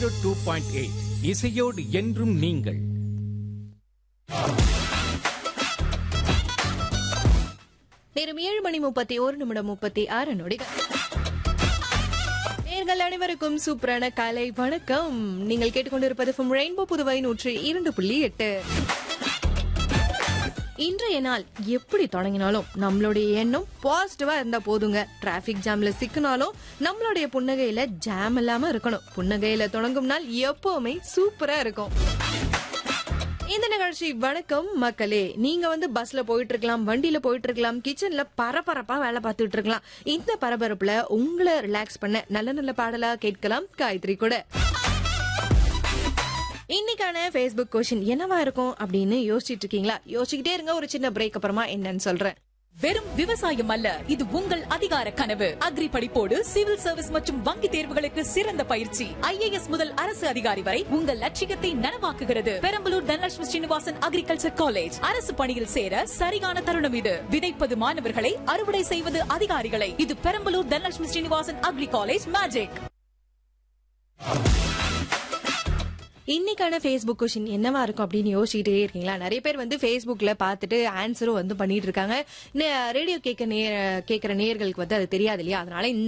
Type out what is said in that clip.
zero two point eight இசையோடு என்றும் நீங்கள் நேரம் ஏழு மணி முப்பத்தி ஒரு நிமிடம் முப்பத்தி ஆறு நொடிகள் நேர்கள் அனைவருக்கும் சூப்பரான காலை வணக்கம் நீங்கள் கேட்டுக்கொண்டிருப்பது ஃப்ரம் ரெயின்போ புதுவை நூற்றி இரண்டு புள்ளி எட்டு இன்றைய நாள் எப்படி தொடங்கினாலும் நம்மளுடைய எண்ணம் பாசிட்டிவா இருந்தா போதுங்க டிராபிக் ஜாம்ல சிக்கினாலும் நம்மளுடைய புன்னகையில ஜாம் இல்லாம இருக்கணும் புன்னகையில தொடங்கும் நாள் எப்பவுமே சூப்பரா இருக்கும் இந்த நிகழ்ச்சி வணக்கம் மக்களே நீங்க வந்து பஸ்ல போயிட்டு இருக்கலாம் வண்டியில போயிட்டு இருக்கலாம் கிச்சன்ல பரபரப்பா வேலை பார்த்துட்டு இருக்கலாம் இந்த பரபரப்புல உங்களை ரிலாக்ஸ் பண்ண நல்ல நல்ல பாடலா கேட்கலாம் காயத்ரி கூட இன்னைக்கான ஃபேஸ்புக் கொஷின் என்னவா இருக்கும் அப்படின்னு யோசிச்சுட்டு இருக்கீங்களா யோசிச்சுக்கிட்டே இருங்க ஒரு சின்ன பிரேக் அப்புறமா என்னன்னு சொல்றேன் வெறும் விவசாயம் அல்ல இது உங்கள் அதிகார கனவு அக்ரி படிப்போடு சிவில் சர்வீஸ் மற்றும் வங்கி தேர்வுகளுக்கு சிறந்த பயிற்சி ஐஏஎஸ் முதல் அரசு அதிகாரி வரை உங்கள் லட்சியத்தை நனவாக்குகிறது பெரம்பலூர் தனலட்சுமி ஸ்ரீனிவாசன் அக்ரிகல்ச்சர் காலேஜ் அரசு பணியில் சேர சரியான தருணம் இது விதைப்பது மாணவர்களை அறுவடை செய்வது அதிகாரிகளை இது Perambalur Dhanalakshmi Srinivasan agri college magic இன்னைக்கான ஃபேஸ்புக் கொஷின் என்னவா இருக்கும் அப்படின்னு யோசிச்சுட்டே இருக்கீங்களா நிறைய பேர் வந்து ஃபேஸ்புக்ல பார்த்துட்டு ஆன்சரும் வந்து பண்ணிட்டு இருக்காங்க ரேடியோ கேட்க நேர கேட்கிற நேயர்களுக்கு வந்து அது தெரியாது இல்லையா அதனால